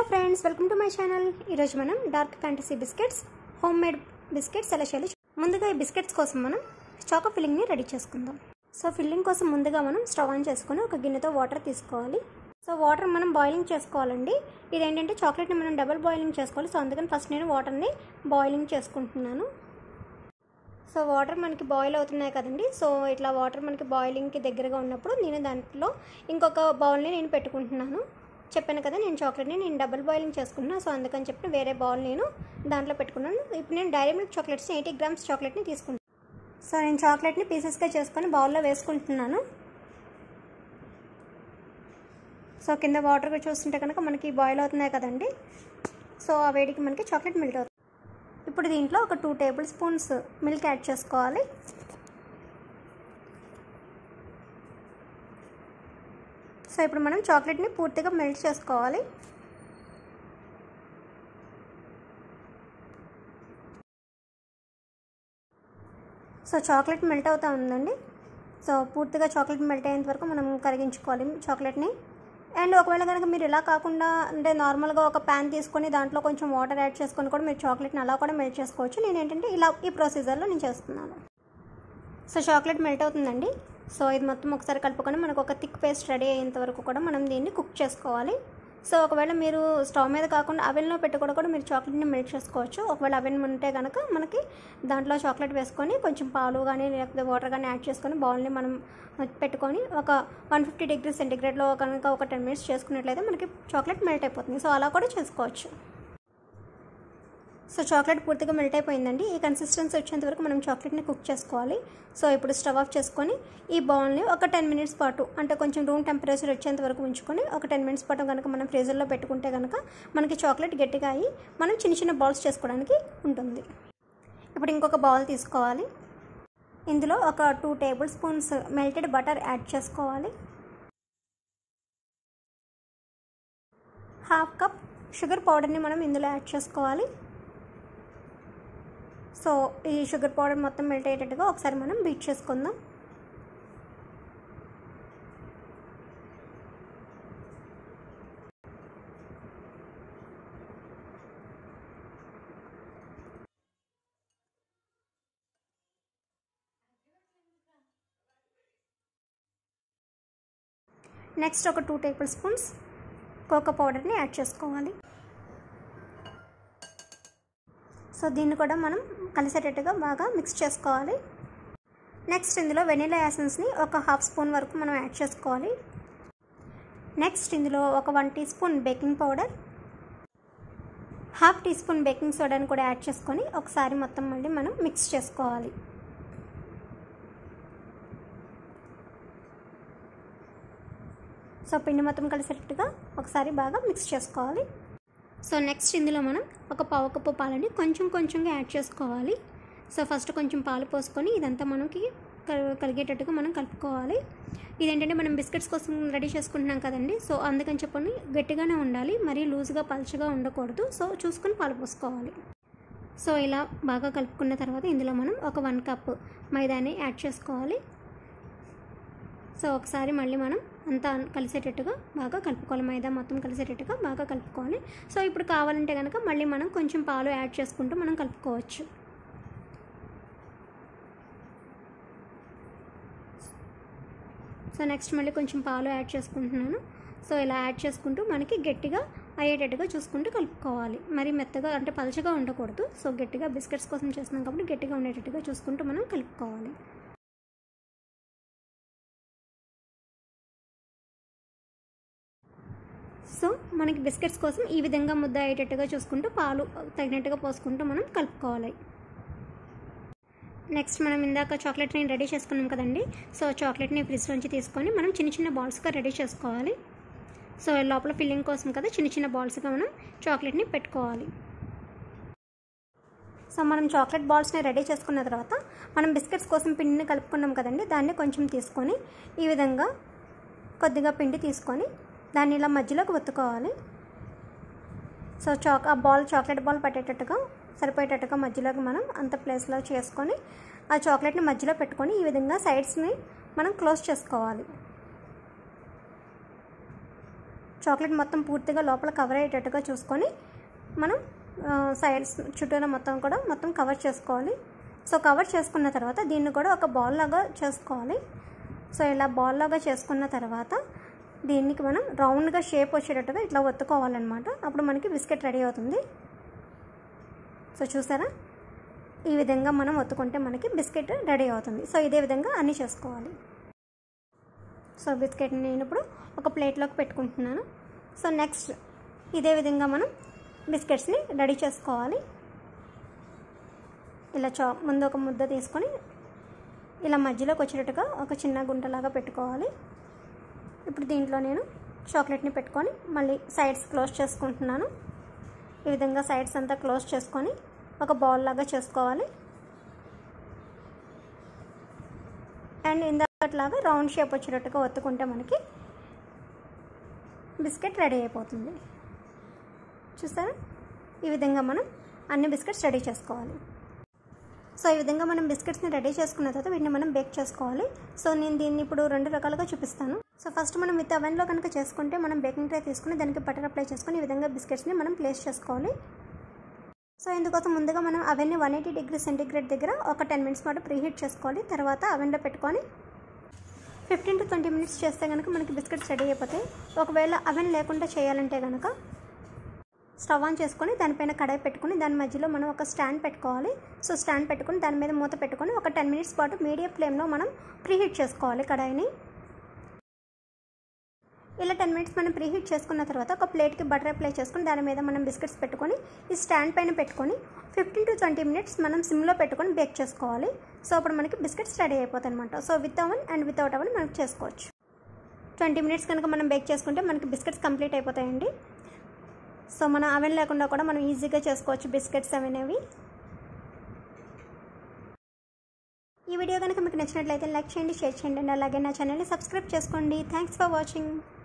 friends welcome to my channel ఈరోజు మనం dark fantasy biscuits homemade biscuits ఎలా చేయాలి ముందుగా ఈ బిస్కెట్స్ కోసం మనం చాకో ఫిల్లింగ్ని రెడీ చేసుకుందాం సో ఫిల్లింగ్ కోసం ముందుగా మనం స్టవ్ ఆన్ చేసుకొని ఒక గిన్నెతో వాటర్ తీసుకోవాలి సో వాటర్ మనం బాయిలింగ్ చేసుకోవాలండి ఇదేంటంటే చాక్లెట్ని మనం డబుల్ బాయిలింగ్ చేసుకోవాలి సో అందుకని ఫస్ట్ నేను వాటర్ని బాయిలింగ్ చేసుకుంటున్నాను సో వాటర్ మనకి బాయిల్ అవుతున్నాయి కదండి సో ఇట్లా వాటర్ మనకి బాయిలింగ్కి దగ్గరగా ఉన్నప్పుడు నేను దాంట్లో ఇంకొక బౌల్ని నేను పెట్టుకుంటున్నాను చెప్పాను కదా నేను చాక్లెట్ని నేను డబుల్ బాయిలింగ్ చేసుకుంటున్నాను సో అందుకని చెప్పి వేరే బౌల్ నేను దాంట్లో పెట్టుకున్నాను ఇప్పుడు నేను Dairy Milk chocolates eighty grams చాక్లెట్ని తీసుకుంటాను సో నేను చాక్లెట్ని పీసెస్గా చేసుకొని బౌల్లో వేసుకుంటున్నాను సో కింద వాటర్ చూస్తుంటే కనుక మనకి బాయిల్ అవుతున్నాయి కదండి సో ఆ వేడికి మనకి చాక్లెట్ మెల్ట్ అవుతుంది ఇప్పుడు దీంట్లో ఒక two tablespoons milk add చేసుకోవాలి సో ఇప్పుడు మనం చాక్లెట్ని పూర్తిగా మెల్ట్ చేసుకోవాలి సో చాక్లెట్ మెల్ట్ అవుతూ ఉందండి సో పూర్తిగా చాక్లెట్ మెల్ట్ అయ్యేంత వరకు మనం కరిగించుకోవాలి చాక్లెట్ని అండ్ ఒకవేళ కనుక మీరు ఇలా కాకుండా అంటే నార్మల్గా ఒక ప్యాన్ తీసుకొని దాంట్లో కొంచెం వాటర్ యాడ్ చేసుకొని కూడా మీరు చాక్లెట్ని అలా కూడా మెల్ట్ చేసుకోవచ్చు నేను ఏంటంటే ఇలా ఈ ప్రొసీజర్లో నేను చేస్తున్నాను సో చాక్లెట్ మెల్ట్ అవుతుందండి సో ఇది మొత్తం ఒకసారి కలుపుకొని మనకు ఒక థిక్ పేస్ట్ రెడీ అయ్యేంత వరకు కూడా మనం దీన్ని కుక్ చేసుకోవాలి సో ఒకవేళ మీరు స్టవ్ మీద కాకుండా అవెన్లో పెట్టుకోవడం కూడా మీరు చాక్లెట్ని మెల్ట్ చేసుకోవచ్చు ఒకవేళ అవెన్ ఉంటే కనుక మనకి దాంట్లో చాక్లెట్ వేసుకొని కొంచెం పాలు కానీ లేకపోతే వాటర్ కానీ యాడ్ చేసుకొని బౌల్ని మనం పెట్టుకొని ఒక వన్ ఫిఫ్టీ డిగ్రీ సెంటిగ్రేడ్లో కనుక ఒక టెన్ మినిట్స్ చేసుకున్నట్లయితే మనకి చాక్లెట్ మెల్ట్ అయిపోతుంది సో అలా కూడా చేసుకోవచ్చు సో చాక్లెట్ పూర్తిగా మెల్ట్ అయిపోయిందండి ఈ కన్సిస్టెన్సీ వచ్చేంత వరకు మనం చాక్లెట్ని కుక్ చేసుకోవాలి సో ఇప్పుడు స్టవ్ ఆఫ్ చేసుకొని ఈ బౌల్ని ఒక టెన్ మినిట్స్ పాటు అంటే కొంచెం రూమ్ టెంపరేచర్ వచ్చేంత వరకు ఉంచుకొని ఒక టెన్ మినిట్స్ పాటు కనుక మనం ఫ్రీజర్లో పెట్టుకుంటే కనుక మనకి చాక్లెట్ గట్టిగా అయ్యి మనం చిన్న చిన్న బాల్స్ చేసుకోవడానికి ఉంటుంది ఇప్పుడు ఇంకొక బౌల్ తీసుకోవాలి ఇందులో ఒక two tablespoons melted butter add చేసుకోవాలి హాఫ్ కప్ షుగర్ పౌడర్ని మనం ఇందులో యాడ్ చేసుకోవాలి సో ఈ షుగర్ పౌడర్ మొత్తం మెల్ట్ అయ్యేటట్టుగా ఒకసారి మనం బీట్ చేసుకుందాం నెక్స్ట్ ఒక టూ టేబుల్ స్పూన్స్ కోకో పౌడర్ని యాడ్ చేసుకోవాలి సో దీన్ని కూడా మనం కలిసేటట్టుగా బాగా మిక్స్ చేసుకోవాలి నెక్స్ట్ ఇందులో వెనీలా యాసెన్స్ని ఒక హాఫ్ స్పూన్ వరకు మనం యాడ్ చేసుకోవాలి నెక్స్ట్ ఇందులో ఒక one teaspoon baking powder half teaspoon baking సోడాని కూడా యాడ్ చేసుకొని ఒకసారి మొత్తం మళ్ళీ మనం మిక్స్ చేసుకోవాలి సో పిండి మొత్తం కలిసేటట్టుగా ఒకసారి బాగా మిక్స్ చేసుకోవాలి సో నెక్స్ట్ ఇందులో మనం ఒక పావు కప్పు పాలని కొంచెం కొంచెంగా యాడ్ చేసుకోవాలి సో ఫస్ట్ కొంచెం పాలు పోసుకొని ఇదంతా మనకి కలిగేటట్టుగా మనం కలుపుకోవాలి ఇదేంటంటే మనం బిస్కెట్స్ కోసం రెడీ చేసుకుంటున్నాం కదండి సో అందుకని చెప్పని గట్టిగానే ఉండాలి మరీ లూజ్గా పలుచగా ఉండకూడదు సో చూసుకొని పాలు పోసుకోవాలి సో ఇలా బాగా కలుపుకున్న తర్వాత ఇందులో మనం ఒక వన్ కప్ మైదాని యాడ్ చేసుకోవాలి సో ఒకసారి మళ్ళీ మనం అంతా కలిసేటట్టుగా బాగా కలుపుకోవాలి మైదా మొత్తం కలిసేటట్టుగా బాగా కలుపుకోవాలి సో ఇప్పుడు కావాలంటే కనుక మళ్ళీ మనం కొంచెం పాలు యాడ్ చేసుకుంటూ మనం కలుపుకోవచ్చు సో నెక్స్ట్ మళ్ళీ కొంచెం పాలు యాడ్ చేసుకుంటున్నాను సో ఇలా యాడ్ చేసుకుంటూ మనకి గట్టిగా అయ్యేటట్టుగా చూసుకుంటూ కలుపుకోవాలి మరి మెత్తగా అంటే పలచగా ఉండకూడదు సో గట్టిగా బిస్కెట్స్ కోసం చేస్తున్నాం కాబట్టి గట్టిగా ఉండేటట్టుగా చూసుకుంటూ మనం కలుపుకోవాలి సో మనకి బిస్కెట్స్ కోసం ఈ విధంగా ముద్ద అయ్యేటట్టుగా చూసుకుంటూ పాలు తగినట్టుగా పోసుకుంటూ మనం కలుపుకోవాలి నెక్స్ట్ మనం ఇందాక చాక్లెట్ని రెడీ చేసుకున్నాం కదండి సో చాక్లెట్ని ఫ్రిడ్జ్లోంచి తీసుకొని మనం చిన్న చిన్న బాల్స్గా రెడీ చేసుకోవాలి సో లోపల ఫిల్లింగ్ కోసం కదా చిన్న చిన్న బాల్స్గా మనం చాక్లెట్ని పెట్టుకోవాలి సో మనం చాక్లెట్ బాల్స్ని రెడీ చేసుకున్న తర్వాత మనం బిస్కెట్స్ కోసం పిండిని కలుపుకున్నాం కదండి దాన్ని కొంచెం తీసుకొని ఈ విధంగా కొద్దిగా పిండి తీసుకొని దాన్ని ఇలా మధ్యలోకి ఒత్తుకోవాలి సో చాక్ ఆ బాల్ చాక్లెట్ బాల్ పట్టేటట్టుగా సరిపోయేటట్టుగా మధ్యలోకి మనం అంత ప్లేస్లో చేసుకొని ఆ చాక్లెట్ని మధ్యలో పెట్టుకొని ఈ విధంగా సైడ్స్ని మనం క్లోజ్ చేసుకోవాలి చాక్లెట్ మొత్తం పూర్తిగా లోపల కవర్ అయ్యేటట్టుగా చూసుకొని మనం ఆ, సైడ్స్ చుట్టూరా మొత్తం కూడా మొత్తం కవర్ చేసుకోవాలి సో కవర్ చేసుకున్న తర్వాత దీన్ని కూడా ఒక బాల్ లాగా చేసుకోవాలి సో ఇలా బాల్ లాగా చేసుకున్న తర్వాత దీనికి మనం రౌండ్గా షేప్ వచ్చేటట్టుగా ఇట్లా ఒత్తుకోవాలన్నమాట అప్పుడు మనకి బిస్కెట్ రెడీ అవుతుంది సో చూసారా ఈ విధంగా మనం ఒత్తుకుంటే మనకి బిస్కెట్ రెడీ అవుతుంది సో ఇదే విధంగా అన్నీ చేసుకోవాలి సో బిస్కెట్ని నేను ఇప్పుడు ఒక ప్లేట్లోకి పెట్టుకుంటున్నాను సో నెక్స్ట్ ఇదే విధంగా మనం బిస్కెట్స్ని రెడీ చేసుకోవాలి ఇలా చా ముందు ఒక ముద్ద తీసుకొని ఇలా మధ్యలోకి వచ్చేటట్టుగా ఒక చిన్న గుంటలాగా పెట్టుకోవాలి ఇప్పుడు దీంట్లో నేను చాక్లెట్ని పెట్టుకొని మళ్ళీ సైడ్స్ క్లోజ్ చేసుకుంటున్నాను ఈ విధంగా సైడ్స్ అంతా క్లోజ్ చేసుకొని ఒక బౌల్ లాగా చేసుకోవాలి అండ్ ఇందాకట్లాగా రౌండ్ షేప్ వచ్చేటట్టుగా ఒత్తుకుంటే మనకి బిస్కెట్ రెడీ అయిపోతుంది చూసారా ఈ విధంగా మనం అన్ని బిస్కెట్స్ రెడీ చేసుకోవాలి సో ఈ విధంగా మనం బిస్కెట్స్ని రెడీ చేసుకున్న తర్వాత వీటిని మనం బేక్ చేసుకోవాలి సో నేను దీన్ని ఇప్పుడు రెండు రకాలుగా చూపిస్తాను సో ఫస్ట్ మనం విత్ అవెన్లో కనుక చేసుకుంటే మనం బేకింగ్ ట్రే తీసుకుని దానికి బటర్ అప్లై చేసుకుని ఈ విధంగా బిస్కెట్స్ని మనం ప్లేస్ చేసుకోవాలి సో ఇందుకోసం ముందుగా మనం అవెన్ని వన్ ఎయిటీ డిగ్రీ సెంటీగ్రేడ్ దగ్గర ఒక టెన్ మినిట్స్ పాటు ప్రీహీట్ చేసుకోవాలి తర్వాత అవెన్లో పెట్టుకొని ఫిఫ్టీన్ టు ట్వంటీ మినిట్స్ చేస్తే కనుక మనకి బిస్కెట్స్ రెడీ అయిపోతాయి ఒకవేళ అవెన్ లేకుండా చేయాలంటే కనుక స్టవ్ ఆన్ చేసుకొని దానిపైన కడాయి పెట్టుకొని దాని మధ్యలో మనం ఒక స్టాండ్ పెట్టుకోవాలి సో స్టాండ్ పెట్టుకొని దాని మీద మూత పెట్టుకొని ఒక టెన్ మినిట్స్ పాటు మీడియం ఫ్లేమ్లో మనం ప్రీహీట్ చేసుకోవాలి కడాయిని ఇలా టెన్ మినిట్స్ మనం ప్రీహీట్ చేసుకున్న తర్వాత ఒక ప్లేట్కి బటర్ అప్లై చేసుకొని దాని మీద మనం బిస్కెట్స్ పెట్టుకొని ఈ స్టాండ్ పైన పెట్టుకొని ఫిఫ్టీన్ టు ట్వంటీ మినిట్స్ మనం సిమ్లో పెట్టుకొని బేక్ చేసుకోవాలి సో అప్పుడు మనకి బిస్కెట్స్ రెడీ అయిపోతాయి అనమాట so with oven and without oven మనం చేసుకోవచ్చు ట్వంటీ మినిట్స్ కనుక మనం బేక్ చేసుకుంటే మనకి బిస్కెట్స్ కంప్లీట్ అయిపోతాయండి సో మన అవెన్ లేకుండా కూడా మనం ఈజీగా చేసుకోవచ్చు బిస్కెట్స్ అనేవి ఈ వీడియో కనుక మీకు నచ్చినట్లయితే లైక్ చేయండి షేర్ చేయండి అండ్ అలాగే నా ఛానల్ని సబ్స్క్రైబ్ చేసుకోండి థ్యాంక్స్ ఫర్ వాచింగ్